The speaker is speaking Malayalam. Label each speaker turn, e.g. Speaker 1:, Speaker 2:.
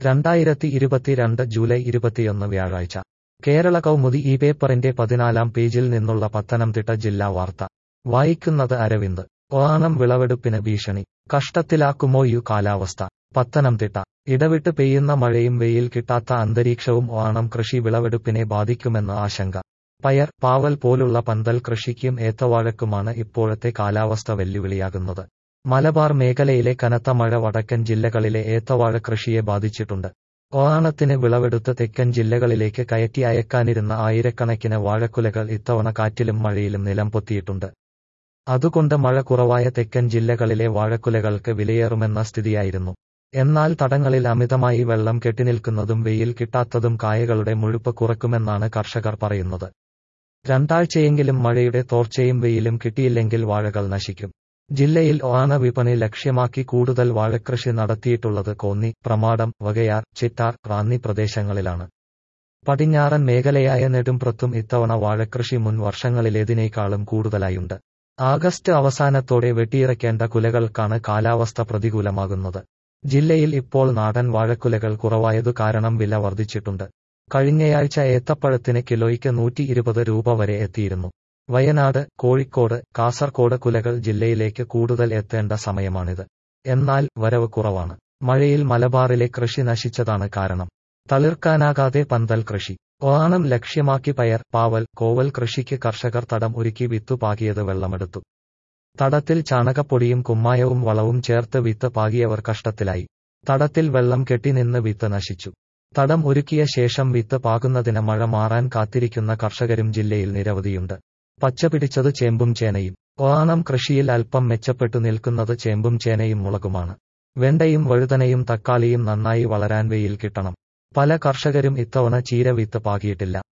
Speaker 1: രണ്ടായിരത്തി ഇരുപത്തിരണ്ട് ജൂലൈ ഇരുപത്തിയൊന്ന് വ്യാഴാഴ്ച കേരള കൗമുദി ഈ പേപ്പറിന്റെ പതിനാലാം പേജിൽ നിന്നുള്ള പത്തനംതിട്ട ജില്ലാ വാർത്ത വായിക്കുന്നത് അരവിന്ദ് ഓണം വിളവെടുപ്പിന് ഭീഷണി കഷ്ടത്തിലാക്കുമോ യു കാലാവസ്ഥ പത്തനംതിട്ട ഇടവിട്ട് പെയ്യുന്ന മഴയും വെയിൽ കിട്ടാത്ത അന്തരീക്ഷവും ഓണം കൃഷി വിളവെടുപ്പിനെ ബാധിക്കുമെന്ന് ആശങ്ക പയർ പാവൽ പോലുള്ള പന്തൽ കൃഷിക്കും ഏത്തവാഴക്കുമാണ് ഇപ്പോഴത്തെ കാലാവസ്ഥ വെല്ലുവിളിയാകുന്നത് മലബാർ മേഖലയിലെ കനത്ത മഴ വടക്കൻ ജില്ലകളിലെ ഏത്തവാഴ കൃഷിയെ ബാധിച്ചിട്ടുണ്ട് ഓണത്തിന് വിളവെടുത്ത് തെക്കൻ ജില്ലകളിലേക്ക് കയറ്റി അയക്കാനിരുന്ന ആയിരക്കണക്കിന് വാഴക്കുലകൾ ഇത്തവണ കാറ്റിലും മഴയിലും നിലംപൊത്തിയിട്ടുണ്ട് അതുകൊണ്ട് മഴ കുറവായ തെക്കൻ ജില്ലകളിലെ വാഴക്കുലകൾക്ക് വിലയേറുമെന്ന സ്ഥിതിയായിരുന്നു എന്നാൽ തടങ്ങളിൽ അമിതമായി വെള്ളം കെട്ടിനിൽക്കുന്നതും വെയിൽ കിട്ടാത്തതും കായകളുടെ മുഴുപ്പ് കുറക്കുമെന്നാണ് കർഷകർ പറയുന്നത് രണ്ടാഴ്ചയെങ്കിലും മഴയുടെ തോർച്ചയും വെയിലും കിട്ടിയില്ലെങ്കിൽ വാഴകൾ നശിക്കും ജില്ലയിൽ ഓണ വിപണി ലക്ഷ്യമാക്കി കൂടുതൽ വാഴക്കൃഷി നടത്തിയിട്ടുള്ളത് കോന്നി പ്രമാടം വകയാർ ചിറ്റാർ റാന്നി പ്രദേശങ്ങളിലാണ് പടിഞ്ഞാറൻ മേഖലയായ നെടുംപ്രത്തും ഇത്തവണ വാഴക്കൃഷി മുൻ വർഷങ്ങളിലേതിനേക്കാളും കൂടുതലായുണ്ട് ആഗസ്റ്റ് അവസാനത്തോടെ വെട്ടിയിറക്കേണ്ട കുലകൾക്കാണ് കാലാവസ്ഥ പ്രതികൂലമാകുന്നത് ജില്ലയിൽ ഇപ്പോൾ നാടൻ വാഴക്കുലകൾ കുറവായതു കാരണം വില വർദ്ധിച്ചിട്ടുണ്ട് കഴിഞ്ഞയാഴ്ച ഏത്തപ്പഴത്തിന് കിലോയ്ക്ക് നൂറ്റി ഇരുപത് രൂപ വരെ എത്തിയിരുന്നു വയനാട് കോഴിക്കോട് കാസർകോട് കുലകൾ ജില്ലയിലേക്ക് കൂടുതൽ എത്തേണ്ട സമയമാണിത് എന്നാൽ വരവ് കുറവാണ് മഴയിൽ മലബാറിലെ കൃഷി നശിച്ചതാണ് കാരണം തളിർക്കാനാകാതെ പന്തൽ കൃഷി ഓണം ലക്ഷ്യമാക്കി പയർ പാവൽ കോവൽ കൃഷിക്ക് കർഷകർ തടം ഒരുക്കി വിത്തു പാകിയത് വെള്ളമെടുത്തു തടത്തിൽ ചാണകപ്പൊടിയും കുമ്മായവും വളവും ചേർത്ത് വിത്ത് പാകിയവർ കഷ്ടത്തിലായി തടത്തിൽ വെള്ളം കെട്ടിനിന്ന് വിത്ത് നശിച്ചു തടം ഒരുക്കിയ ശേഷം വിത്ത് പാകുന്നതിന് മഴ മാറാൻ കാത്തിരിക്കുന്ന കർഷകരും ജില്ലയിൽ നിരവധിയുണ്ട് പച്ചപിടിച്ചത് ചേമ്പും ചേനയും ഓണം കൃഷിയിൽ അല്പം മെച്ചപ്പെട്ടു നിൽക്കുന്നത് ചേമ്പും ചേനയും മുളകുമാണ് വെണ്ടയും വഴുതനയും തക്കാളിയും നന്നായി വളരാൻ വെയിൽ കിട്ടണം പല കർഷകരും ഇത്തവണ ചീര വിത്ത് പാകിയിട്ടില്ല